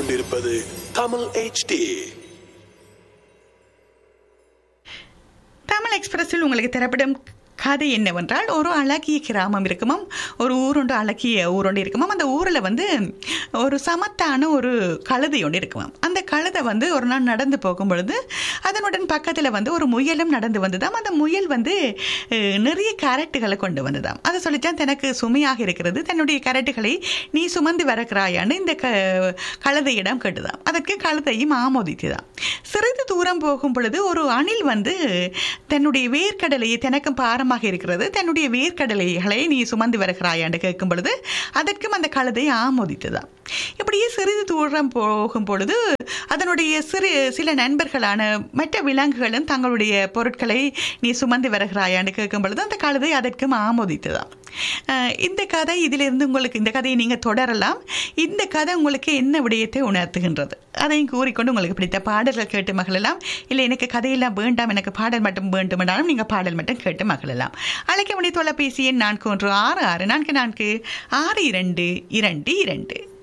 கொண்டிருப்பது தமிழ் HD தமிழ் எக்ஸ்பிரஸில் உங்களுக்கு தரப்படும் கதை என்னவென்றால் ஒரு அழகிய கிராமம் இருக்குமாம் ஒரு ஊருண்டு அழகிய ஊருண்டு இருக்குமாம் அந்த ஊரில் வந்து ஒரு சமத்தான ஒரு கழுதை ஒன்று இருக்குமாம் அந்த கழுதை வந்து ஒரு நாள் நடந்து போகும் பொழுது அதனுடன் பக்கத்தில் வந்து ஒரு முயலும் நடந்து வந்ததாம் அந்த முயல் வந்து அஹ், நிறைய கேரட்டுகளை கொண்டு வந்ததாம் அதை சொல்லித்தான் தனக்கு சுமையாக இருக்கிறது தன்னுடைய கேரட்டுகளை நீ சுமந்து வரக்கிறாயான்னு இந்த க கழுதையிடம் கேட்டுதாம் அதற்கு கழுதையும் ஆமோதித்துதான் சிறிது தூரம் போகும் பொழுது ஒரு அணில் வந்து தன்னுடைய வேர்க்கடலையை தனக்கும் பாரமாக இருக்கிறது தன்னுடைய வேர்க்கடலைகளை நீ சுமந்து வருகிறாயான்னு கேட்கும் பொழுது அதற்கும் அந்த கழுதை ஆமோதித்ததாம் இப்படியே சிறிது தூரம் போகும் பொழுது அதனுடைய சிறு சில நண்பர்களான மற்ற விலங்குகளும் தங்களுடைய பொருட்களை நீ சுமந்து வருகிறாயான்னு கேட்கும் பொழுது அந்த கழுதை அதற்கும் ஆமோதித்ததாம் அஹ் இந்த கதை இதிலிருந்து உங்களுக்கு இந்த கதையை நீங்கள் தொடரலாம் இந்த கதை உங்களுக்கு என்ன விடயத்தை உணர்த்துகின்றது அதையும் கூறிக்கொண்டு உங்களுக்கு பிடித்த பாடல்கள் கேட்டு மகிழலாம் இல்லை எனக்கு கதையெல்லாம் வேண்டாம் எனக்கு பாடல் மட்டும் வேண்டும் என்றாலும் நீங்கள் பாடல் மட்டும் கேட்டு மகிழலாம் அழைக்க முடிய தொலைபேசி எண் நான்கு ஒன்று ஆறு ஆறு நான்கு நான்கு ஆறு இரண்டு இரண்டு இரண்டு